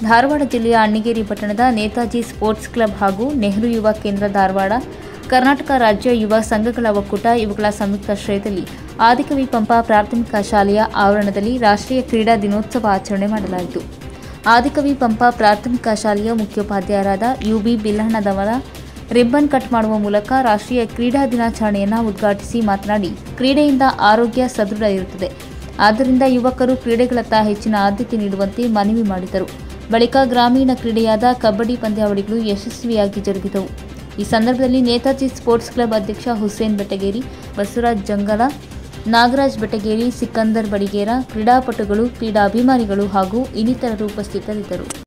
ಧಾರವಾಡ ಜಿಲ್ಲೆಯ ಅಣ್ಣಿಗೇರಿ ಪಟ್ಟಣದ Netaji sports club ಹಾಗೂ ನೆಹರು ಯುವ ಕೇಂದ್ರ ಧಾರವಾಡ ಕರ್ನಾಟಕ ರಾಜ್ಯ ಯುವ ಸಂಘಗಳ ಒಕ್ಕೂಟ ಇವುಗಳ ಸಂಯುಕ್ತಾಶ್ರಯದಲ್ಲಿ ಆದಿಕವಿ ಪಂಪ ಪ್ರಾಥಮಿಕ ಶಾಲೆಯ ಆವರಣದಲ್ಲಿ ರಾಷ್ಟ್ರೀಯ ಕ್ರೀಡಾ ದಿನೋತ್ಸವ ಆಚರಣೆ ಮಾಡಲಾಯಿತು ಆದಿಕವಿ ಪಂಪ ಪ್ರಾಥಮಿಕ ಶಾಲೆಯ ಮುಖ್ಯೋಪಾಧ್ಯಾಯರಾದ ಯುಬಿ ಬಿಲ್ಲಣ್ಣದವರ ರಿಬ್ಬನ್ ಕಟ್ ಮಾಡುವ ಮೂಲಕ ರಾಷ್ಟ್ರೀಯ ಕ್ರೀಡಾ ದಿನಾಚರಣೆಯನ್ನು ಉದ್ಘಾಟಿಸಿ ಮಾತನಾಡಿ ಕ್ರೀಡೆಯಿಂದ ಆರೋಗ್ಯ ಸದೃಢ ಇರುತ್ತದೆ ಆದ್ದರಿಂದ ಯುವಕರು ಕ್ರೀಡೆಗಳತ್ತ ಹೆಚ್ಚಿನ ಆದ್ಯತೆ ನೀಡುವಂತೆ ಮನವಿ ಮಾಡಿದರು ಬಳಿಕ ಗ್ರಾಮೀಣ ಕ್ರೀಡೆಯಾದ ಕಬಡ್ಡಿ ಪಂದ್ಯಾವಳಿಗಳು ಯಶಸ್ವಿಯಾಗಿ ಜರುಗಿದವು ಈ ಸಂದರ್ಭದಲ್ಲಿ ನೇತಾಜಿ ಸ್ಪೋರ್ಟ್ಸ್ ಕ್ಲಬ್ ಅಧ್ಯಕ್ಷ ಹುಸೇನ್ ಬೆಟಗೇರಿ ಬಸವರಾಜ್ ಜಂಗಲ ನಾಗರಾಜ್ ಬೆಟಗೇರಿ ಸಿಕಂದರ್ ಬಡಿಗೇರ ಕ್ರೀಡಾಪಟುಗಳು ಕ್ರೀಡಾಭಿಮಾನಿಗಳು ಹಾಗೂ ಇನ್ನಿತರರು ಉಪಸ್ಥಿತರಿದ್ದರು